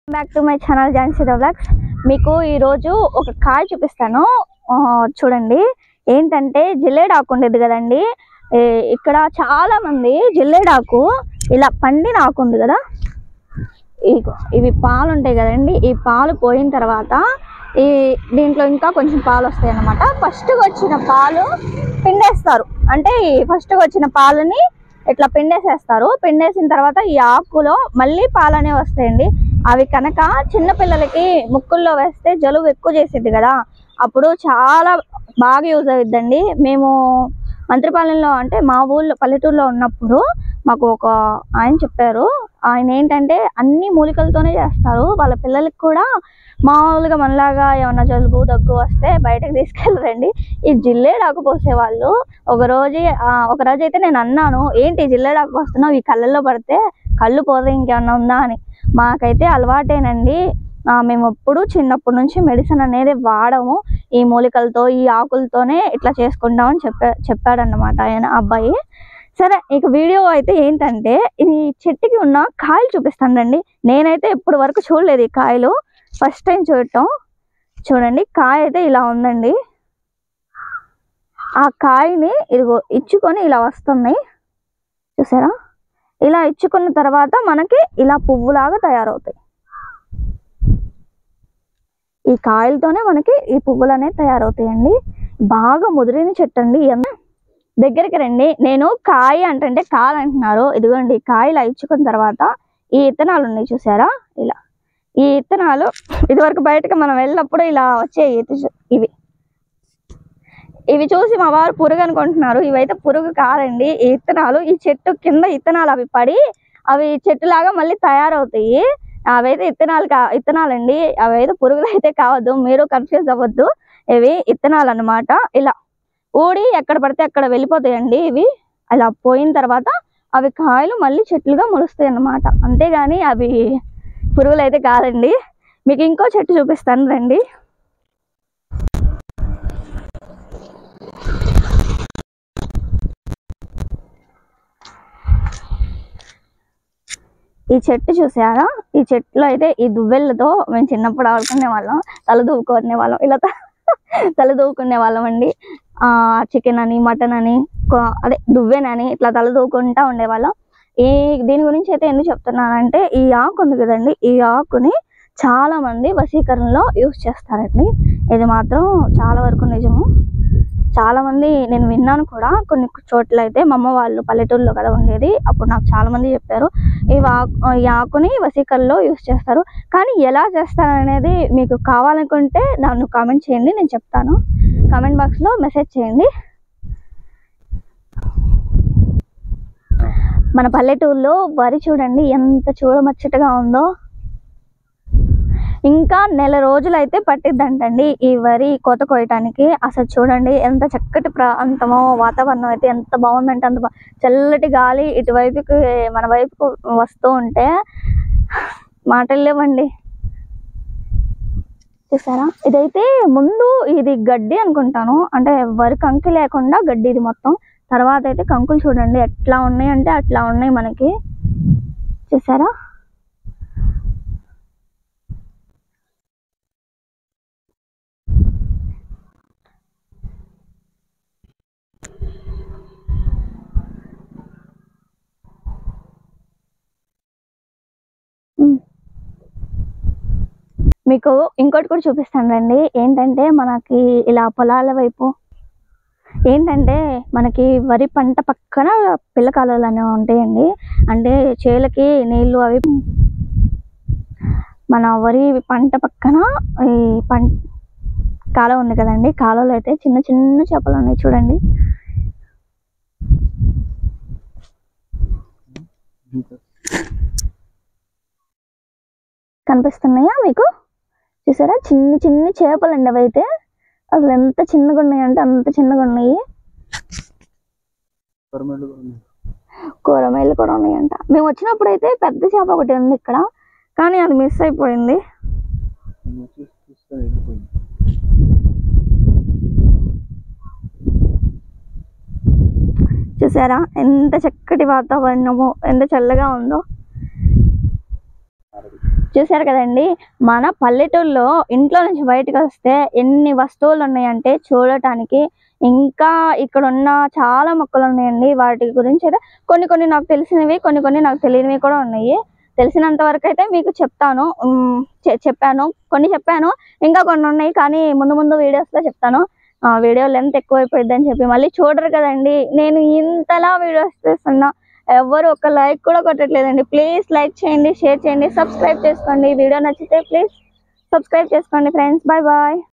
Back to my channel Jhansi vlogs మీకు ఈరోజు ఒక కాయ చూపిస్తాను ఆ, చూడండి ఏంటంటే జిల్లేడాకు ఉండేది కదండి ఏ, ఇక్కడ చాలా మంది జిల్లేడాకు ఇలా పండిన ఆకు ఉంది కదా ఇగో ఇవి పాలు ఉంటాయి కదండి ఈ పాలు పోయిన తర్వాత ఈ దీంట్లో ఇంకా కొంచెం పాలు వస్తాయి అన్నమాట ఫస్ట్ వచ్చిన పాలు పిండేస్తారు అంటే ఈ ఫస్ట్ వచ్చిన పాలని ఇట్లా పిండేసేస్తారు పిండేసిన తర్వాత ఈ ఆకులో మళ్ళీ పాలు అనేవి వస్తాయండి అవి కనుక చిన్న పిల్లలకి ముక్కుల్లో వేస్తే జలుబు ఎక్కువ చేసేది కదా అప్పుడు చాలా బాగా యూజ్ అవుతుందండి మేము మంత్రిపాలెంలో అంటే మా ఊళ్ళో పల్లెటూరులో ఉన్నప్పుడు మాకు ఒక ఆయన చెప్పారు ఆయన ఏంటంటే అన్ని మూలికలతోనే చేస్తారు వాళ్ళ పిల్లలకి కూడా మామూలుగా మనలాగా ఏమన్నా జలుబు దగ్గు వస్తే బయటకు తీసుకెళ్ళరండి ఈ జిల్లేడాకు పోసేవాళ్ళు ఒక రోజు ఆ, ఒక రోజు అయితే నేను అన్నాను ఏంటి జిల్లేడాకు పోస్తున్నావు ఈ కళ్ళల్లో పడితే కళ్ళు పోతే ఇంకేమన్నా ఉందా అని మాకైతే అలవాటేనండి ఆ, మేము ఎప్పుడు చిన్నప్పటి నుంచి మెడిసిన్ అనేది వాడము ఈ మూలికలతో ఈ ఆకులతోనే ఇట్లా చేసుకుంటామని చెప్పా చెప్పాడన్నమాట ఆయన ఆ అబ్బాయి సరే ఇక వీడియో అయితే ఏంటంటే ఈ చెట్టుకి ఉన్న కాయలు చూపిస్తానండి నేనైతే ఇప్పటి వరకు చూడలేదు ఈ కాయలు ఫస్ట్ టైం చూడటం చూడండి కాయ అయితే ఇలా ఉందండి ఆ కాయని ఇదిగో ఇచ్చుకొని ఇలా వస్తున్నాయి చూసారా ఇలా ఇచ్చుకున్న తర్వాత మనకి ఇలా పువ్వులాగా తయారవుతాయి ఈ కాయలతోనే మనకి ఈ పువ్వులు అనేవి తయారవుతాయండి బాగా ముదిరిన చెట్టు అండి ఎంత దగ్గరికి రండి నేను కాయ అంటే కాయలు అంటున్నారు ఇదిగోండి ఈ కాయలు ఇచ్చుకున్న తర్వాత ఈ ఇత్తనాలు ఉన్నాయి చూసారా ఇలా ఈ ఇత్తనాలు ఇదివరకు బయటకు మనం వెళ్ళినప్పుడు ఇలా వచ్చే ఇవి ఇవి చూసి మా వారు పురుగు అనుకుంటున్నారు ఇవైతే పురుగు కాదండి ఈ ఇత్తనాలు ఈ చెట్టు కింద ఇత్తనాలు అవి పడి అవి చెట్టులాగా మళ్ళీ తయారవుతాయి అవైతే ఇత్తనాలు కా ఇత్తనాలండి అవైతే పురుగులు అయితే కావద్దు మీరు కన్ఫ్యూజ్ అవ్వద్దు ఇవి ఇత్తనాలు అన్నమాట ఇలా ఊడి ఎక్కడ పడితే అక్కడ వెళ్ళిపోతాయండి ఇవి అలా పోయిన తర్వాత అవి కాయలు మళ్ళీ చెట్లుగా మొలుస్తాయి అన్నమాట అంతేగాని అవి పురుగులు అయితే కాదండి మీకు ఇంకో చెట్టు చూపిస్తాను రండి ఈ చెట్టు చూసారా ఈ చెట్టులో అయితే ఈ దువ్వెళ్ళతో మేము చిన్నప్పుడు ఆడుకునే వాళ్ళం తల దూకునే వాళ్ళం ఇలా త- తల దూకునే వాళ్ళం అండి ఆ చికెన్ అని మటన్ అని కొ- అదే దువ్వెనని ఇట్లా తల దూకుంటా ఉండేవాళ్ళం ఈ దీని గురించి అయితే ఎందుకు చెప్తున్నానంటే ఈ ఆకు ఉంది కదండి ఈ ఆకుని చాలా మంది వశీకరణలో యూస్ చేస్తారండి ఇది మాత్రం చాలా వరకు నిజము చాలా మంది నేను విన్నాను కూడా కొన్ని చోట్ల అయితే మా అమ్మ వాళ్ళు పల్లెటూరులో కదా ఉండేది అప్పుడు నాకు చాలా మంది చెప్పారు ఈ ఆకు ఈ ఆకుని వసీకరణలో యూస్ చేస్తారు కానీ ఎలా చేస్తారు అనేది మీకు కావాలనుకుంటే నన్ను కామెంట్ చేయండి నేను చెప్తాను కామెంట్ బాక్స్లో మెసేజ్ చేయండి మన పల్లెటూరులో వరి చూడండి ఎంత చూడముచ్చటగా ఉందో ఇంకా నెల రోజులు అయితే పట్టిద్దంటండి ఈ వరి కోత కోయటానికి అసలు చూడండి ఎంత చక్కటి ప్రాంతమో వాతావరణం అయితే ఎంత బాగుందంటే అంత బా- చల్లటి గాలి ఇటువైపుకి మన వైపుకు వస్తూ ఉంటే మాటలు లేవండి చూసారా ఇదైతే ముందు ఇది గడ్డి అనుకుంటాను అంటే వరి కంకి లేకుండా గడ్డి ఇది మొత్తం తర్వాత అయితే కంకులు చూడండి ఎట్లా ఉన్నాయి అంటే అట్లా ఉన్నాయి మనకి చూసారా ఉమ్. మీకు ఇంకోటి కూడా చూపిస్తాను రండి ఏంటంటే మనకి ఇలా పొలాల వైపు ఏంటంటే మనకి వరి పంట పక్కన పిల్ల కాలువలు అనేవి ఉంటాయండి అంటే చేలకి నీళ్లు అవి మన వరి పంట పక్కన ఈ పంట కాలువ ఉంది కదండి కాలువలో అయితే చిన్న చిన్న చేపలు ఉన్నాయి చూడండి కనిపిస్తున్నాయా మీకు చూసారా చిన్ని చిన్ని చేపలు అండి అవి అయితే అసలు ఎంత చిన్నగా ఉన్నాయి అంటే అంత చిన్నగా ఉన్నాయి పరమేళ్ళు కూడా ఉన్నాయి. కూరమేలు కూడా ఉన్నాయంట మేము వచ్చినప్పుడు అయితే పెద్ద చేప ఒకటి ఉంది ఇక్కడ కానీ అది మిస్ అయిపోయింది నేను చూసి చూస్తే వెళ్ళిపోయింది చూసారా ఎంత చక్కటి వాతావరణము ఎంత చల్లగా ఉందో ఆరదు. చూసారు కదండి మన పల్లెటూరులో ఇంట్లో నుంచి బయటకు వస్తే ఎన్ని వస్తువులు ఉన్నాయంటే చూడటానికి ఇంకా ఇక్కడ ఉన్న చాలా మొక్కలు ఉన్నాయండి వాటి గురించి అయితే కొన్ని కొన్ని నాకు తెలిసినవి కొన్ని కొన్ని నాకు తెలియనివి కూడా ఉన్నాయి తెలిసినంత వరకు అయితే మీకు చెప్తాను ఉమ్, చె- చెప్పాను కొన్ని చెప్పాను ఇంకా కొన్ని ఉన్నాయి కానీ ముందు ముందు వీడియోస్లో చెప్తాను ఆ వీడియో లెంత్ ఎక్కువైపోయింది అని చెప్పి మళ్ళీ చూడరు కదండి నేను ఇంతలా వీడియోస్ చేస్తున్నా ఎవరు ఒక లైక్ కూడా కొట్టట్లేదండి ప్లీజ్ లైక్ చేయండి షేర్ చేయండి సబ్స్క్రైబ్ చేసుకోండి వీడియో నచ్చితే ప్లీజ్ సబ్స్క్రైబ్ చేసుకోండి ఫ్రెండ్స్ బాయ్ బాయ్